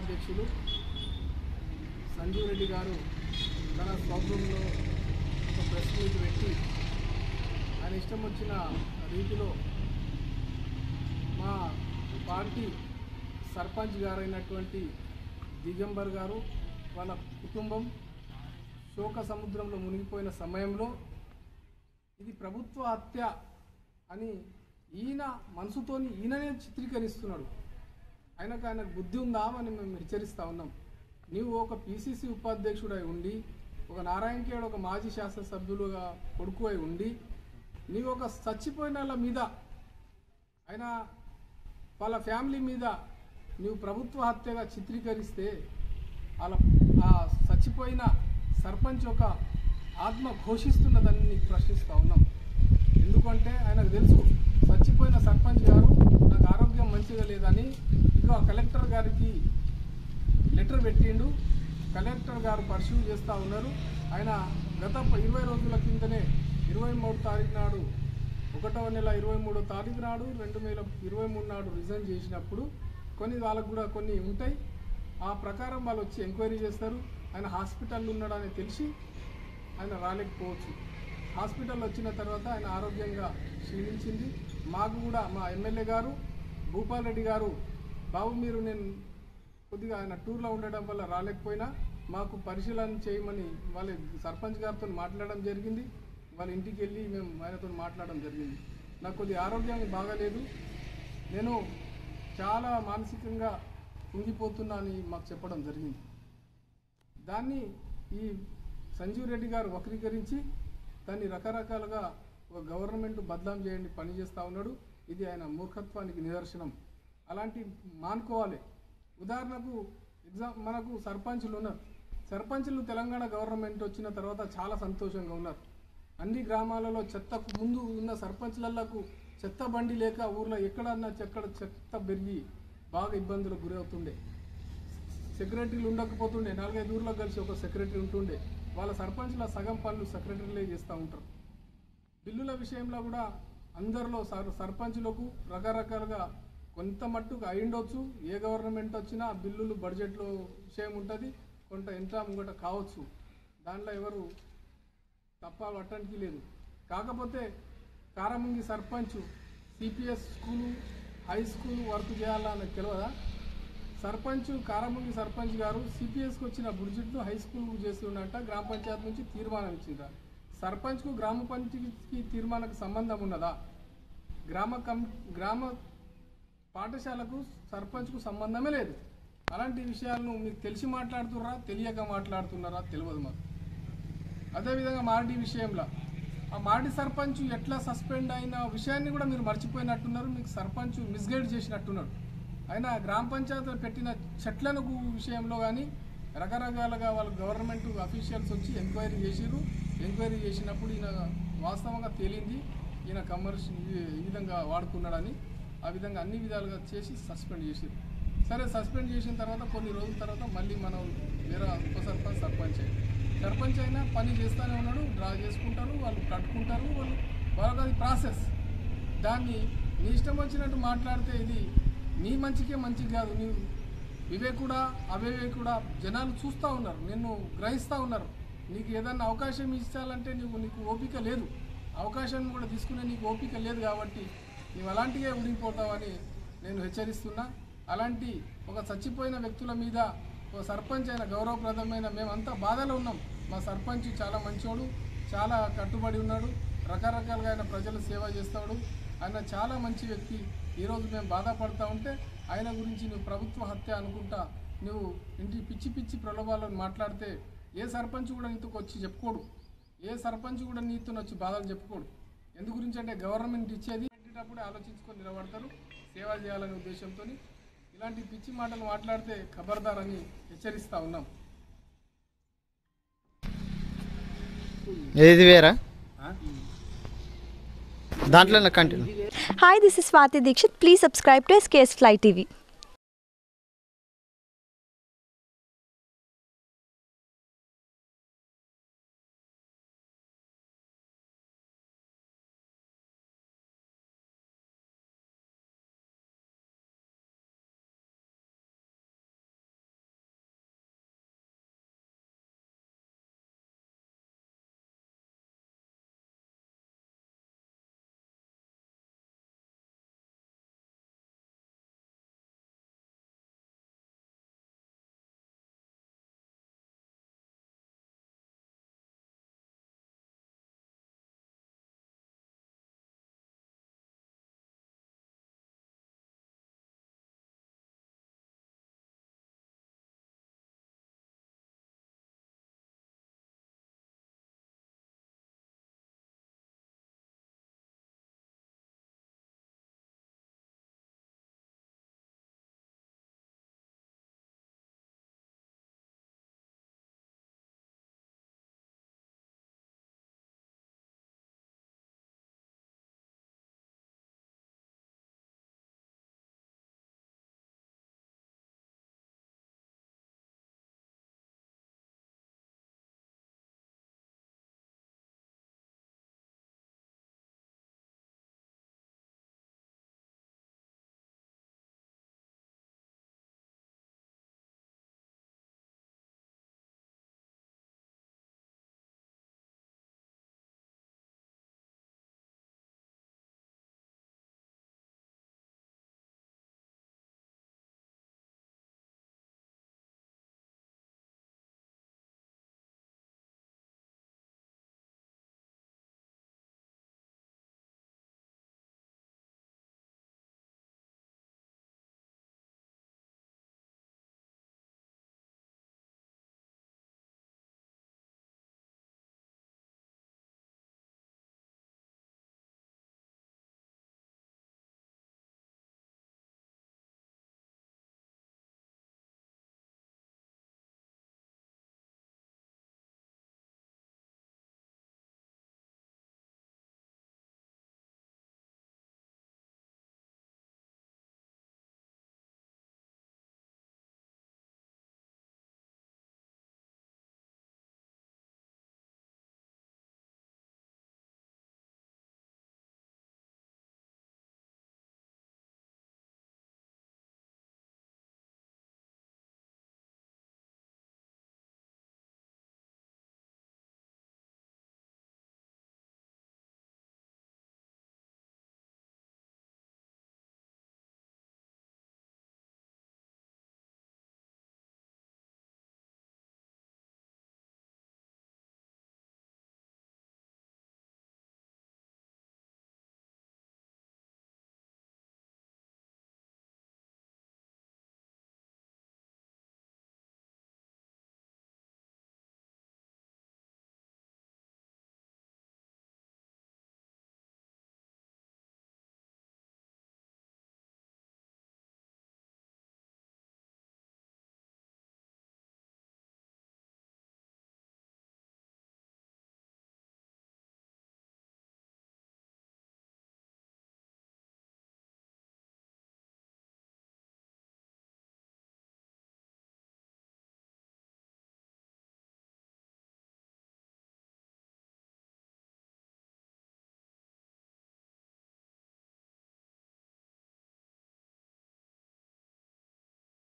ఉపాధ్యక్షులు సంజీవ్ రెడ్డి గారు తన స్వగృహంలో ఒక ప్రెస్ మీట్ పెట్టి ఆయన ఇష్టం వచ్చిన రీతిలో మా పార్టీ సర్పంచ్ గారైనటువంటి దిగంబర్ గారు వాళ్ళ కుటుంబం శోక సముద్రంలో మునిగిపోయిన సమయంలో ఇది ప్రభుత్వ హత్య అని ఈయన మనసుతోని ఈయననే చిత్రీకరిస్తున్నాడు ఆయనకు ఆయనకు బుద్ధి ఉందా అని మేము హెచ్చరిస్తా ఉన్నాం నీవు ఒక పిసిసి ఉపాధ్యక్షుడై ఉండి ఒక నారాయణఖేడ్ ఒక మాజీ శాసనసభ్యులుగా కొడుకు అయి ఉండి నీవు ఒక చచ్చిపోయిన వాళ్ళ మీద ఆయన వాళ్ళ ఫ్యామిలీ మీద నీవు ప్రభుత్వ హత్యగా చిత్రీకరిస్తే వాళ్ళ ఆ చచ్చిపోయిన సర్పంచ్ ఒక ఆత్మ ఘోషిస్తున్నదని నీకు ప్రశ్నిస్తూ ఉన్నాం ఎందుకంటే ఆయనకు తెలుసు చచ్చిపోయిన సర్పంచ్ గారు నాకు ఆరోగ్యం మంచిగా లేదని ఇక కలెక్టర్ గారికి లెటర్ పెట్టిండు కలెక్టర్ గారు పర్సూ చేస్తూ ఉన్నారు ఆయన గత ఇరవై రోజుల కిందనే ఇరవై మూడు తారీఖు నాడు ఒకటవ నెల ఇరవై మూడో తారీఖు నాడు రెండు వేల ఇరవై మూడు నాడు రిజైన్ చేసినప్పుడు కొన్ని వాళ్ళకు కూడా కొన్ని ఉంటాయి ఆ ప్రకారం వాళ్ళు వచ్చి ఎంక్వైరీ చేస్తారు ఆయన హాస్పిటల్లో ఉన్నాడని తెలిసి ఆయన రాలేకపోవచ్చు హాస్పిటల్ వచ్చిన తర్వాత ఆయన ఆరోగ్యంగా క్షీణించింది మాకు కూడా మా ఎమ్మెల్యే గారు భూపాల్ రెడ్డి గారు బాబు మీరు నేను కొద్దిగా ఆయన టూర్లో ఉండడం వల్ల రాలేకపోయినా మాకు పరిశీలన చేయమని వాళ్ళ సర్పంచ్ గారితో మాట్లాడడం జరిగింది వాళ్ళ ఇంటికి వెళ్ళి మేము ఆయనతో మాట్లాడడం జరిగింది నాకు కొద్దిగా ఆరోగ్యం బాగాలేదు నేను చాలా మానసికంగా కుంగిపోతున్నా అని మాకు చెప్పడం జరిగింది దాన్ని ఈ సంజీవ్ రెడ్డి గారు వక్రీకరించి దాన్ని రకరకాలుగా ఒక గవర్నమెంట్ బదలాం చేయండి పని చేస్తూ ఉన్నాడు ఇది ఆయన మూర్ఖత్వానికి నిదర్శనం అలాంటి మానుకోవాలి ఉదాహరణకు ఎగ్జామ్ మనకు సర్పంచులు ఉన్నారు సర్పంచులు తెలంగాణ గవర్నమెంట్ వచ్చిన తర్వాత చాలా సంతోషంగా ఉన్నారు అన్ని గ్రామాలలో చెత్తకు ముందు ఉన్న సర్పంచ్లకు చెత్త బండి లేక ఊర్లో ఎక్కడన్నా చెక్కడ చెత్త పెరిగి బాగా ఇబ్బందులకు గురవుతుండే సెక్రటరీలు ఉండకపోతుండే నాలుగైదు ఊర్లో కలిసి ఒక సెక్రటరీ ఉంటుండే వాళ్ళ సర్పంచ్ల సగం పనులు సెక్రటరీలే చేస్తూ ఉంటారు బిల్లుల విషయంలో కూడా అందరిలో సర్ సర్పంచులకు రకరకాలుగా కొంత మట్టుకు అయిండొచ్చు ఏ గవర్నమెంట్ వచ్చినా బిల్లులు బడ్జెట్లో విషయం ఉంటుంది కొంత ఎంత ముంగట కావచ్చు దాంట్లో ఎవరు తప్ప పట్టడానికి లేదు కాకపోతే Karamangi sarpanch CPS school high school work చేయాలని తెలియదా సర్పంచ్ కారమంగి సర్పంచ్ గారు సిపిఎస్కి వచ్చిన బుడ్జెట్ను హై స్కూల్ చేసి ఉన్నట్ట గ్రామ పంచాయతీ నుంచి తీర్మానం ఇచ్చిండ్రా సర్పంచ్కు గ్రామ పంచాయతీకి తీర్మానకు సంబంధం ఉన్నదా గ్రామ కం గ్రామ పాఠశాలకు సర్పంచ్కు సంబంధమే లేదు అలాంటి విషయాలను మీకు తెలిసి మాట్లాడుతున్నారా తెలియక మాట్లాడుతున్నారా తెలియదు మాకు అదేవిధంగా మారడి విషయంలో ఆ మారడి సర్పంచ్ ఎట్లా సస్పెండ్ అయిన విషయాన్ని కూడా మీరు మర్చిపోయినట్టున్నారు మీకు సర్పంచ్ మిస్గైడ్ చేసినట్టున్నాడు అయినా గ్రామ పంచాయతీలు పెట్టిన చెట్లను గు- విషయంలో కానీ రకరకాలుగా వాళ్ళ గవర్నమెంట్ అఫీషియల్స్ వచ్చి ఎంక్వైరీ చేసిర్రు ఎంక్వైరీ చేసినప్పుడు ఈయన వాస్తవంగా తేలింది ఈయన కమర్షియల్ ఈ విధంగా వాడుకున్నాడని ఆ విధంగా అన్ని విధాలుగా చేసి సస్పెండ్ చేసిర్రు సరే సస్పెండ్ చేసిన తర్వాత కొన్ని రోజుల తర్వాత మళ్ళీ మనం వేరే ఉప సర్పంచ్ సర్పంచ్ అయ్యారు. సర్పంచ్ అయినా పని చేస్తూనే ఉన్నాడు డ్రా చేసుకుంటారు వాళ్ళు కట్టుకుంటారు వాళ్ళు వాళ్ళకి అది ప్రాసెస్ దాన్ని నీ ఇష్టం వచ్చినట్టు మాట్లాడితే ఇది నీ మంచికే మంచి కాదు నీవు వివేకుడా అవివేకుడా జనాలు చూస్తూ ఉన్నారు నిన్ను గ్రహిస్తూ ఉన్నారు నీకు ఏదన్నా అవకాశం ఇచ్చాలంటే నీకు నీకు ఓపిక లేదు అవకాశం కూడా తీసుకునే నీకు ఓపిక లేదు కాబట్టి నీవు అలాంటివే ఉడిగిపోతావని నేను హెచ్చరిస్తున్నా అలాంటి ఒక చచ్చిపోయిన వ్యక్తుల మీద ఒక సర్పంచ్ అయిన గౌరవప్రదమైన మేమంతా బాధలో ఉన్నాం మా సర్పంచ్ చాలా మంచోడు చాలా కట్టుబడి ఉన్నాడు రకరకాలుగా ఆయన ప్రజలు సేవ చేస్తాడు ఆయన చాలా మంచి వ్యక్తి ఈరోజు మేము బాధపడతా ఉంటే ఆయన గురించి నువ్వు ప్రభుత్వ హత్య అనుకుంటా నువ్వు ఇంటి పిచ్చి పిచ్చి ప్రలోభాలను మాట్లాడితే ఏ సర్పంచ్ కూడా నీతో వచ్చి చెప్పుకోడు ఏ సర్పంచ్ కూడా నీతో వచ్చి బాధలు చెప్పుకోడు ఎందు గురించి అంటే గవర్నమెంట్ ఇచ్చేది పెట్టేటప్పుడే ఆలోచించుకొని నిలబడతారు సేవ చేయాలనే ఉద్దేశంతో ఇలాంటి పిచ్చి మాటలు మాట్లాడితే ఖబర్దార్ అని హెచ్చరిస్తా ఉన్నాం ఏది వేరా దాంట్లో continue Hi, this is Swati Dikshit. Please subscribe to SKS Fly TV.